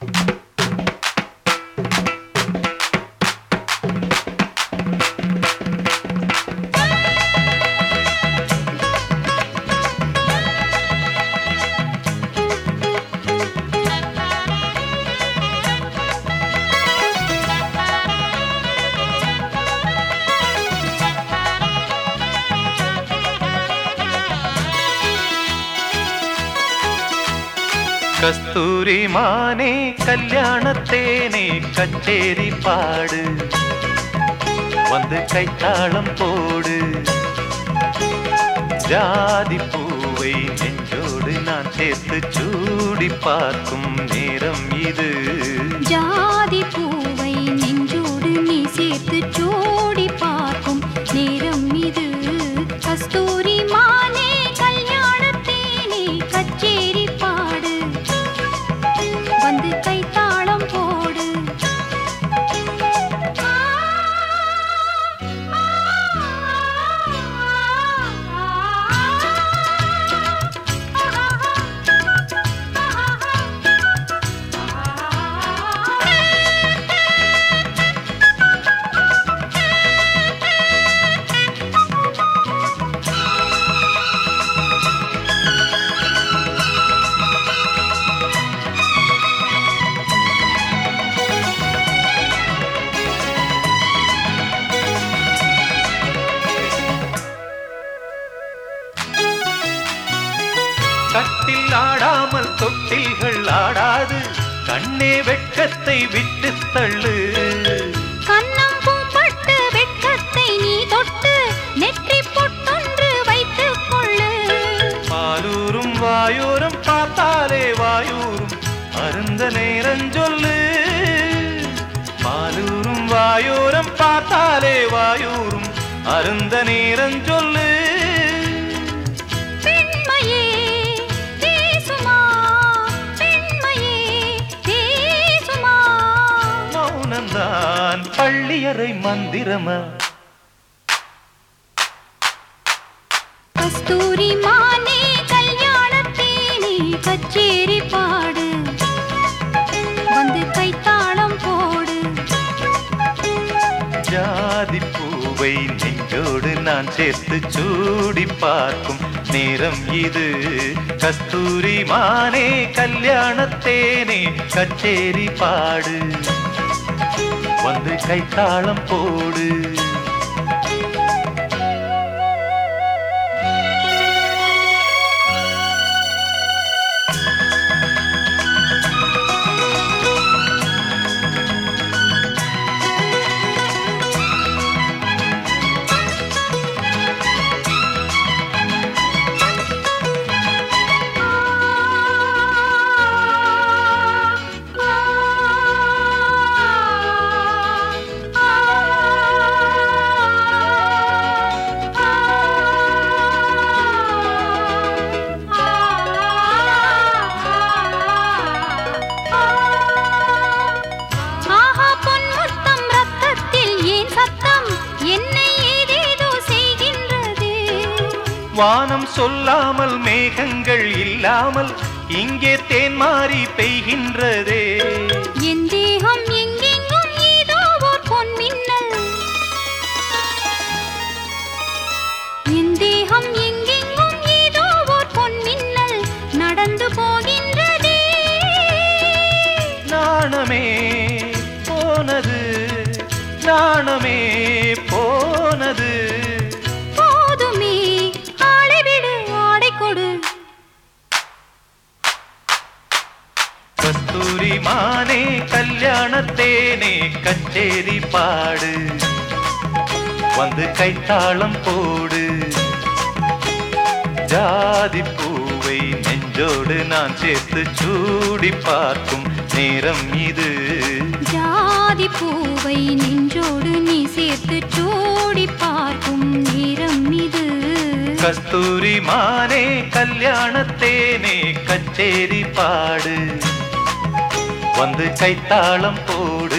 கஸ்தூரி மானே கல்யாணத்தேனே கச்சேரி பாடு வந்து கைத்தாளம் போடு ஜாதி பூவை நெஞ்சோடு நான் சேர்த்து சூடி பார்க்கும் நேரம் இது ஜாதி பூவை நெஞ்சோடு நீ சேர்த்து சோடி பார்க்கும் நேரம் இது கஸ்தூரி மானே கல்யாணத்தேனே கச்சேரி பாடு வந்து கைத்தாளம் போடு கட்டில் ஆடாமல் தொட்டில்கள் ஆடாது கண்ணே வெட்கத்தை விட்டு தள்ளு கன்னம் பூம்பட்டு வெட்கத்தை நீ தொட்டு நெற்றி பொட்டொன்று வைத்துக் கொள்ளு பாலூரும் வாயூரும் பார்த்தாலே வாயூரும் அருந்த நேரம் சொல்லு பாலூரும் வாயூரம் பார்த்தாலே வாயூரும் அருந்த நேரம் சொல்லு பெண்மையே பேசுமா பெண்மையே பேசுமா மௌனம்தான் பள்ளியறை மந்திரமா கஸ்தூரி மானே கல்யாணத்தேனே கச்சேரி பாடு வந்து கைத்தாளம் போடு ஜாதி பூவை நெஞ்சோடு நான் சேர்த்து சூடி பார்க்கும் நேரம் இது கஸ்தூரி மானே கல்யாணத்தேனே கச்சேரி பாடு வந்து கைத்தாளம் போடு ஆஹா பொன்முத்தம் ரத்தத்தில் ஏன் சத்தம் என்னை ஏதேதோ செய்கின்றது வானம் சொல்லாமல் மேகங்கள் இல்லாமல் இங்கே தேன் மாறி பெய்கின்றதே என் தேகம் எங்கெங்கும் ஏதோ ஓர் பொன்மின்னல் என் தேகம் எங்கெங்கும் ஏதோ ஓர் பொன்மின்னல் நடந்து போகின்றதே நாணமே போனது நாணமே போனது போதுமே ஆளை விடு ஆடை கொடு கஸ்தூரி மானே கல்யாணத்தேனே கச்சேரி பாடு வந்து கைத்தாளம் போடு ஜாதி பூவை நெஞ்சோடு நான் சேர்த்து சூடி பார்க்கும் நேரம் இது ஜாதி பூவை நெஞ்சோடு நீ சேர்த்து சோடி பார்க்கும் நேரம் இது கஸ்தூரி மானே கல்யாணத்தேனே கச்சேரி பாடு வந்து கைத்தாளம் போடு